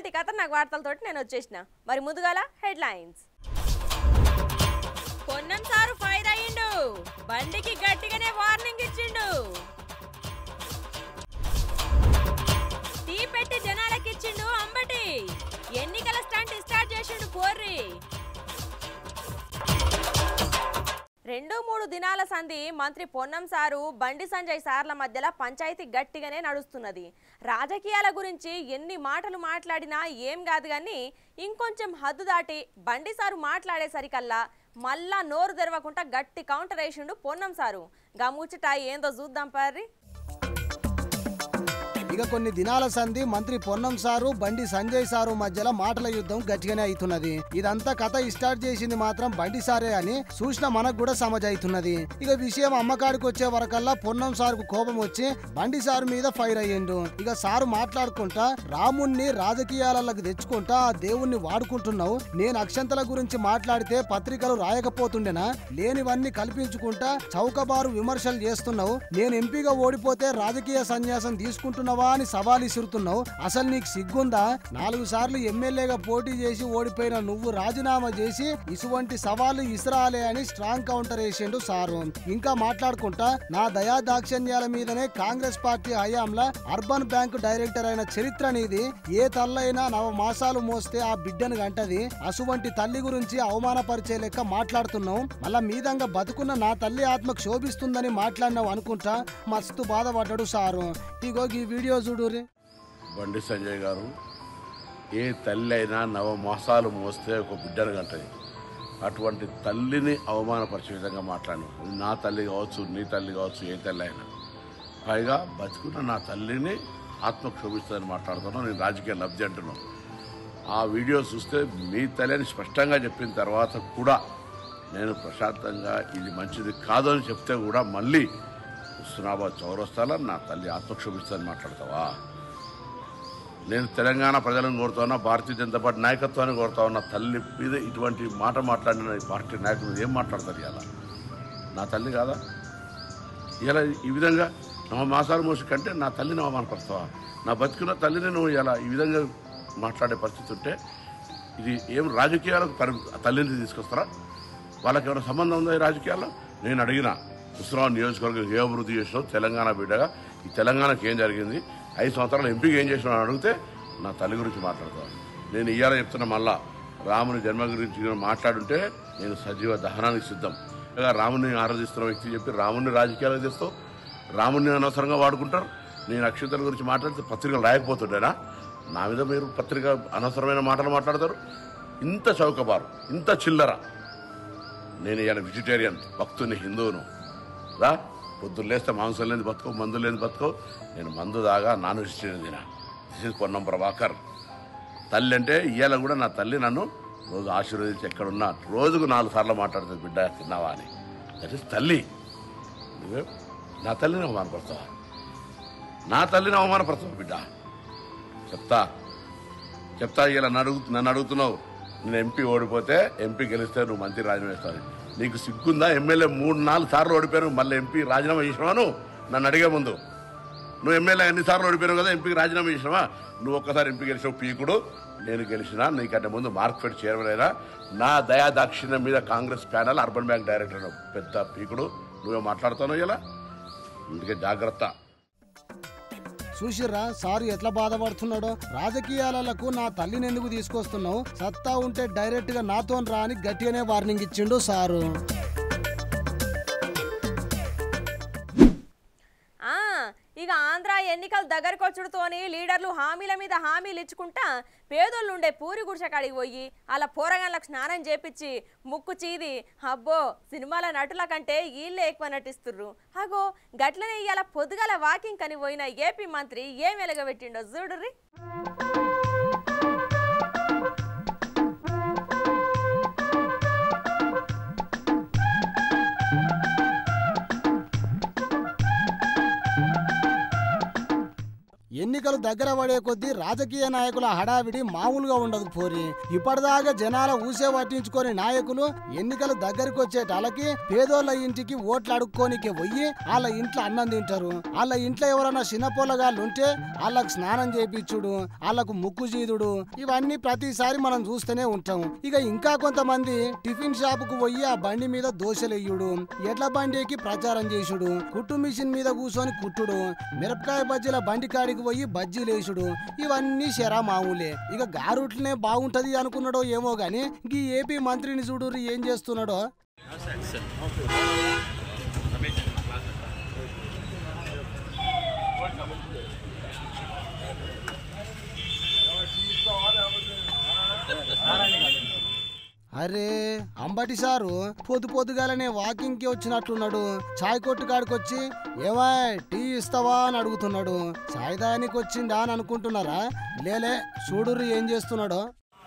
ఇలాంటి ఖతర్నాక్ వార్తలతోటి నేను వచ్చేసిన మరి ముందుగాల హెడ్ లైన్స్ పొన్నం సారు ఫైర్ అయ్యిండు బండికి గట్టిగానే వార్నింగ్ ఇచ్చిండు టీ పెట్టి జనాలకి ఇచ్చిండు అంబటి ఎన్నికల స్టంట్ స్టార్ట్ చేసిండు పోర్రి రెండు మూడు దినాల సంధి మంత్రి పొన్నం సారు బండి సంజయ్ సార్ల మధ్యలో పంచాయతీ గట్టిగానే నడుస్తున్నది రాజకీయాల గురించి ఎన్ని మాటలు మాట్లాడినా ఏం కాదు కానీ ఇంకొంచెం హద్దు దాటి బండి సారు మాట్లాడేసరికల్లా మళ్ళా నోరు తెరవకుండా గట్టి కౌంటర్ వేసిండు పొన్నం సారు గముచ్చట ఏందో చూద్దాం పర్రి ఇక కొన్ని దినాల సంధి మంత్రి పొన్నం సారు బండి సంజయ్ సారు మధ్యలో మాటల యుద్ధం గట్టిగానే అవుతున్నది ఇదంతా కథ స్టార్ట్ చేసింది మాత్రం బండి సారే అని చూసిన మనకు కూడా సమజ్ అవుతున్నది ఇక విషయం అమ్మకాడికి వచ్చే వరకల్లా పొన్నం సారుకు కోపం వచ్చి బండి సారు మీద ఫైర్ అయ్యిండు ఇక సారు మాట్లాడుకుంటా రాముణ్ణి రాజకీయాలకు తెచ్చుకుంటా ఆ దేవుణ్ణి వాడుకుంటున్నావు నేను అక్షంతల గురించి మాట్లాడితే పత్రికలు రాయకపోతుండేనా లేనివన్నీ కల్పించుకుంటా చౌకబారు విమర్శలు చేస్తున్నావు నేను ఎంపీగా ఓడిపోతే రాజకీయ సన్యాసం తీసుకుంటున్నావా అని సవాల్ ఇసురుతున్నావు అసలు నీకు సిగ్గుందా నాలుగు సార్లు ఎమ్మెల్యేగా పోటీ చేసి ఓడిపోయిన నువ్వు రాజీనామా చేసి ఇటువంటి సవాళ్లు ఇసురాలే అని స్ట్రాంగ్ కౌంటర్ వేసిండు సారు ఇంకా మాట్లాడుకుంటా నా దయా దాక్షణ్యాల మీదనే కాంగ్రెస్ పార్టీ హయాంలో అర్బన్ బ్యాంక్ డైరెక్టర్ అయిన చరిత్ర నీది ఏ తల్లైనా నవ మాసాలు మోస్తే ఆ బిడ్డను గంటది అసువంటి తల్లి గురించి అవమానపరిచే లెక్క మాట్లాడుతున్నావు మళ్ళా మీదంగా బతుకున్న నా తల్లి ఆత్మకు శోభిస్తుందని మాట్లాడినావు అనుకుంటా మస్తు బాధపడ్డాడు సారు ఇగో ఈ వీడియో చూడురి బండి సంజయ్ గారు ఏ తల్లి అయినా నవ మాసాలు మోస్తే ఒక బిడ్డను కంటది అటువంటి తల్లిని అవమానపరిచే విధంగా మాట్లాడు నా తల్లి కావచ్చు నీ తల్లి కావచ్చు ఏ తల్లి అయినా పైగా బతుకున్న నా తల్లిని ఆత్మక్షోభిస్తుందని మాట్లాడుతున్నాను నేను రాజకీయ లబ్ధి అంటున్నాను ఆ వీడియో చూస్తే మీ తల్లిని స్పష్టంగా చెప్పిన తర్వాత కూడా నేను ప్రశాంతంగా ఇది మంచిది కాదు అని చెప్తే కూడా మళ్ళీ హుస్నాబాద్ చౌరస్తాలో నా తల్లి ఆత్మక్షోభిస్తుందని మాట్లాడతావా నేను తెలంగాణ ప్రజలను కోరుతున్నా భారతీయ జనతా పార్టీ నాయకత్వాన్ని కోరుతా ఉన్నా తల్లి మీద ఇటువంటి మాట మాట్లాడిన ఈ పార్టీ నాయకులు ఏం మాట్లాడతారు ఇలా నా తల్లి కాదా ఇలా ఈ విధంగా నవ మాసాలు మోసి కంటే నా తల్లిని అవమానపరుస్తావా నా బతికిన తల్లిని నువ్వు ఇలా ఈ విధంగా మాట్లాడే పరిస్థితి ఉంటే ఇది ఏం రాజకీయాలకు పరి తల్లిని తీసుకొస్తారా వాళ్ళకి ఏమైనా సంబంధం ఉందా ఈ రాజకీయాల్లో నేను అడిగిన హుస్రాబాద్ నియోజకవర్గం ఏ అభివృద్ధి చేసినావు తెలంగాణ బిడ్డగా ఈ తెలంగాణకి ఏం జరిగింది ఐదు సంవత్సరాలు ఎంపీగా ఏం చేసినావు అని అడిగితే నా తల్లి గురించి మాట్లాడతాను నేను ఇయ్యాల చెప్తున్నా మళ్ళా రాముని జన్మ గురించి నేను మాట్లాడుంటే నేను సజీవ దహనానికి సిద్ధం ఇక రాముని ఆరాధిస్తున్న వ్యక్తి చెప్పి రాముని రాజకీయాలకు తెస్తావు రాముని అనవసరంగా వాడుకుంటారు నేను అక్షంతల గురించి మాట్లాడితే పత్రికలు రాయకపోతుండేనా నా మీద మీరు పత్రిక అనవసరమైన మాటలు మాట్లాడతారు ఇంత చౌకబారు ఇంత చిల్లర నేను ఇవాళ వెజిటేరియన్ భక్తుని హిందువును రా పొద్దున్న లేస్తే మాంసం లేని బతుకో మందు లేని బతుకో నేను మందు దాగా నాన్ వెజిటేరియన్ తినా దిస్ ఇస్ పొన్నం ప్రభాకర్ తల్లి అంటే ఇవాళ కూడా నా తల్లి నన్ను రోజు ఆశీర్వదించి ఎక్కడున్నా రోజుకు నాలుగు సార్లు మాట్లాడుతుంది బిడ్డ తిన్నావా అని దట్ ఇస్ తల్లి నువ్వే నా తల్లిని అవమానపడతావా నా తల్లిని అవమానపడతావు బిడ్డ చెప్తా చెప్తా ఇలా నన్ను అడుగు నన్ను అడుగుతున్నావు నేను ఎంపీ ఓడిపోతే ఎంపీ గెలిస్తే నువ్వు మంత్రి రాజీనామా చేస్తావు నీకు సిగ్గుందా ఎమ్మెల్యే మూడు నాలుగు సార్లు ఓడిపోయాను మళ్ళీ ఎంపీ రాజీనామా చేసినావా నన్ను అడిగే ముందు నువ్వు ఎమ్మెల్యే ఎన్నిసార్లు ఓడిపోయావు కదా ఎంపీకి రాజీనామా చేసినావా నువ్వు ఒక్కసారి ఎంపీ గెలిచావు పీకుడు నేను గెలిచినా నీకంటే ముందు మార్కెట్ చైర్మన్ అయినా నా దయా దాక్షిణ్యం మీద Congress panel urban bank director పెద్ద పీకుడు నువ్వే మాట్లాడుతున్నావు ఇలా అందుకే జాగ్రత్త చూసిర్రా సారు ఎట్లా బాధపడుతున్నాడో రాజకీయాలకు నా తల్లిని ఎందుకు తీసుకొస్తున్నావు సత్తా ఉంటే డైరెక్ట్ గా నాతో రా అని గట్టిగానే వార్నింగ్ ఇచ్చిండు సారు ఆ, ఇక ఆంధ్ర ఎన్నికలు దగ్గరకు వచ్చుడుతోని లీడర్లు హామీల మీద హామీలు ఇచ్చుకుంటా పేదోళ్ళు ఉండే పూరి గుడిసె కాడికి పోయి అలా పోరగాళ్ళకు స్నానం చేపించి ముక్కు చీది అబ్బో సినిమాల నటుల కంటే వీళ్ళే ఎక్కువ నటిస్తుర్రు అగో గట్లనే ఇవాళ పొద్దుగల వాకింగ్ కని పోయిన ఏపీ మంత్రి ఏం వెలగబెట్టిండో చూడుర్రి ఎన్నికల ఎన్నికలు దగ్గర పడే కొద్దీ రాజకీయ నాయకుల హడావిడి మామూలుగా ఉండదు పోరి ఇప్పటిదాకా జనాల ఊసే పట్టించుకొని నాయకులు ఎన్నికలు దగ్గరికి వచ్చేటాలకి పేదోళ్ళ ఇంటికి ఓట్లు అడుక్కోనికి పోయి వాళ్ళ ఇంట్లో అన్నం తింటారు వాళ్ళ ఇంట్లో ఎవరైనా చిన్నపోలగాళ్ళు ఉంటే వాళ్ళకు స్నానం చేపించుడు వాళ్ళకు ముక్కు చీదుడు ఇవన్నీ ప్రతిసారి మనం చూస్తూనే ఉంటాం ఇక ఇంకా కొంతమంది టిఫిన్ షాప్ కు పోయి ఆ బండి మీద దోశలెయ్యుడు ఎడ్ల బండికి ప్రచారం చేసుడు కుట్టు మిషన్ మీద కూర్చొని కుట్టుడు మిరపకాయ బజ్జీల బండి కాడికి పోయి బజ్జీలేసుడు ఇవన్నీ శరా మామూలే ఇక గారుట్లనే బాగుంటది అనుకున్నాడో ఏమో గాని ఈ ఏపీ మంత్రిని చూడు ఏం చేస్తున్నాడో అరే అంబటి సారు పొద్దు పొద్దుగాలనే వాకింగ్ కి వచ్చినట్టున్నాడు చాయ్ కొట్టు కాడికొచ్చి ఏవా టీ ఇస్తావా అని అడుగుతున్నాడు చాయ్ దానికి వచ్చిందా అని అనుకుంటున్నారా లేలే చూడుర్రి ఏం చేస్తున్నాడో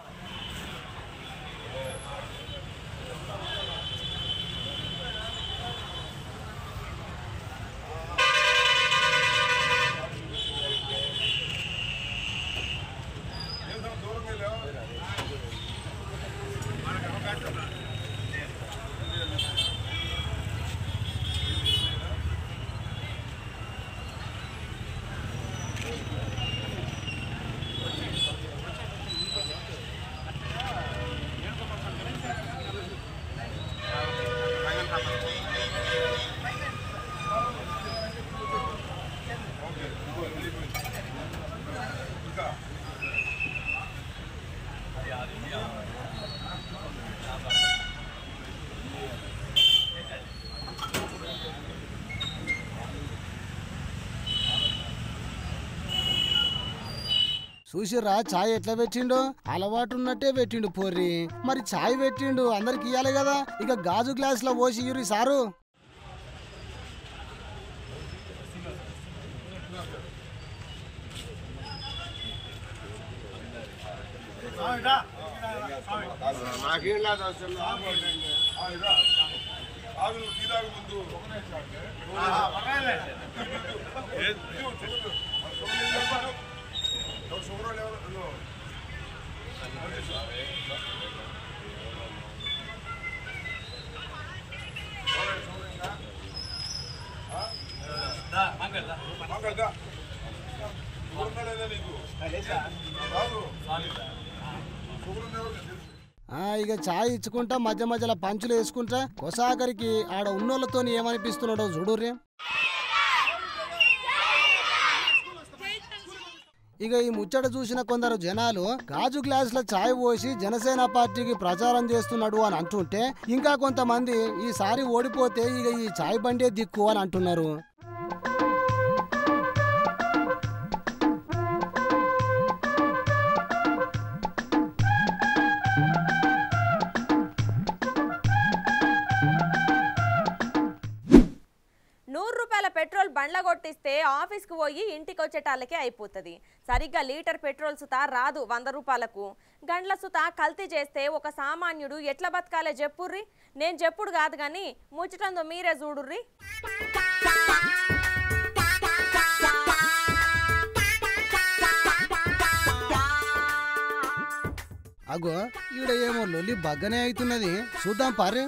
చూసిర్రా చాయ్ ఎట్లా పెట్టిండో అలవాటు ఉన్నట్టే పెట్టిండు పోర్రి మరి చాయ్ పెట్టిండు అందరికి ఇయ్యాలి కదా ఇక గాజు గ్లాస్ లో పోసి ఇయ్యురి సారు నాకేం లేదు అసలు ఆగు నువ్వు టీ తాగు ముందు షుగర్ ఎవరు మాట్లాడదా షుగర్ ఉందా లేదా నీకు రాదు షుగర్ ఉంది ఎవరికి తెలుసు ఆ ఇక చాయ్ ఇచ్చుకుంటా మధ్య మధ్యలో పంచులు వేసుకుంటా కొసాకరికి ఆడ ఉన్నోళ్ళతో ఏమనిపిస్తున్నాడో చూడుర్రి ఇక ఈ ముచ్చట చూసిన కొందరు జనాలు గాజు గ్లాసుల చాయ్ పోసి జనసేన పార్టీకి ప్రచారం చేస్తున్నాడు అని అంటుంటే ఇంకా కొంతమంది ఈసారి ఓడిపోతే ఇక ఈ చాయ్ బండే దిక్కు అని అంటున్నారు నూరు రూపాయల పెట్రోల్ బండ్ల కొట్టిస్తే ఆఫీస్కి పోయి ఇంటికి వచ్చేటాళ్ళకే అయిపోతుంది సరిగ్గా లీటర్ పెట్రోల్ సుత రాదు వంద రూపాయలకు గండ్ల సుత కల్తీ చేస్తే ఒక సామాన్యుడు ఎట్లా బతకాలే చెప్పుర్రి నేను చెప్పుడు కాదు కానీ ముచ్చటందో మీరే చూడుర్రి అగో ఈడ ఏమో లొల్లి బగ్గనే అవుతున్నది చూద్దాం పారే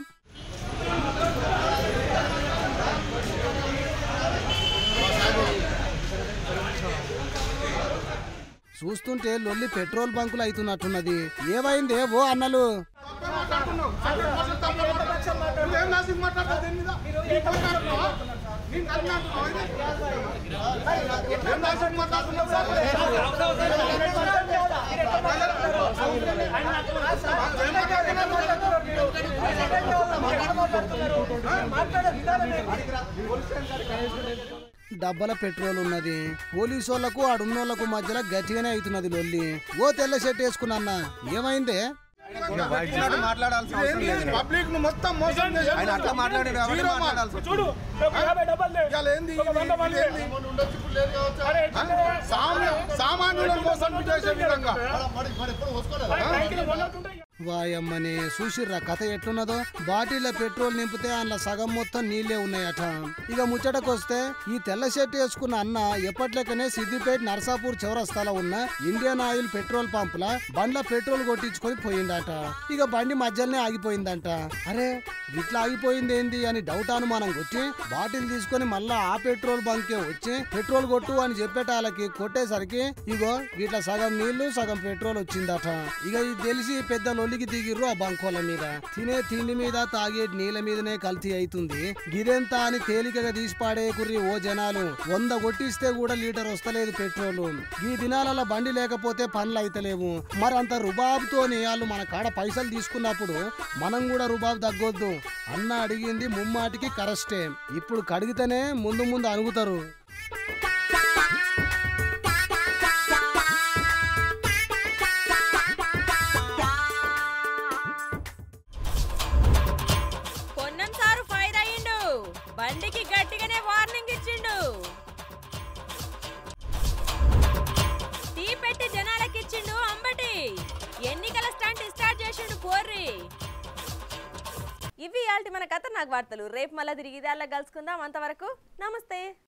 చూస్తుంటే లొల్లి పెట్రోల్ బంకులు అవుతున్నట్టున్నది ఏమైందే ఓ అన్నలు డబ్బల పెట్రోల్ ఉన్నది పోలీసు వాళ్ళకు ఆడున్నోళ్లకు మధ్యలో గట్టిగానే అవుతున్నది లొల్లి ఓ తెల్ల షర్ట్ వేసుకున్నా ఏమైందే పబ్లిక్ ను మొత్తం మోసం చేశారు. ఆయన అట్లా మాట్లాడాడు కాబట్టి జీరో మార్క్. మాట్లాడాల్సి వచ్చింది. చూడు ఒక యాభై డబ్బులు లే. ఇవాళ ఏంది ఒక వంద ఇది మంది. ఏంది? అరే, ఆ? సామాన్య- సామాన్యులను మోసం చేసే విధంగా మరి బైకులు కొన్నట్టుంటాయి. వాయమ్మని చూసిర్రా కథ ఎట్లున్నదో బాటిల్లో పెట్రోల్ నింపితే అందులో సగం మొత్తం నీళ్లే ఉన్నాయట ఇక ముచ్చటకొస్తే ఈ తెల్ల షర్ట్ వేసుకున్న అన్న ఎప్పట్లెక్కనే సిద్దిపేట నర్సాపూర్ చౌరస్తాలో ఉన్న ఇండియన్ ఆయిల్ పెట్రోల్ పంపుల బండ్ల పెట్రోల్ కొట్టించుకొని పోయిందట ఇక బండి మధ్యలోనే ఆగిపోయిందంట అరే ఇట్లా ఆగిపోయింది ఏంది అని డౌట్ అనుమానం కొట్టి బాటిల్ తీసుకొని మళ్ళా ఆ పెట్రోల్ బంకే వచ్చి పెట్రోల్ కొట్టు అని చెప్పేటాలకి కొట్టేసరికి ఇగో ఇట్లా సగం నీళ్లు సగం పెట్రోల్ వచ్చిందట ఇక ఇది తెలిసి పెద్ద లొల్లికి దిగిర్రు ఆ బంకోల మీద తినే తిండి మీద తాగే నీళ్ళ మీదనే కల్తీ అవుతుంది గిదెంత అని తేలికగా తీసి పాడేకుర్రి ఓ జనాలు వంద కొట్టిస్తే కూడా లీటర్ వస్తలేదు పెట్రోల్ ఈ దినాలలో బండి లేకపోతే పనులు అయితలేవు మరి అంత రుబాబుతోని వాళ్ళు మన కాడ పైసలు తీసుకున్నప్పుడు మనం కూడా రుబాబు తగ్గొద్దు అన్న అడిగింది ముమ్మాటికి కరెస్టే ఇప్పుడు కడిగితేనే ముందు ముందు అణుగుతారు పొన్నం సారు ఫైర్ అయ్యిండు బండికి గట్టిగానే వార్నింగ్ ఇచ్చిండు టీ పెట్టి జనాలకి ఇచ్చిండు అంబటి ఎన్నికల స్టంట్ స్టార్ట్ చేసిండు పోర్రి ఇవి ఇవాల్టి మన కథ నాకు వార్తలు రేపు మళ్ళీ తిరిగి ఇదే కలుసుకుందాం అంతవరకు నమస్తే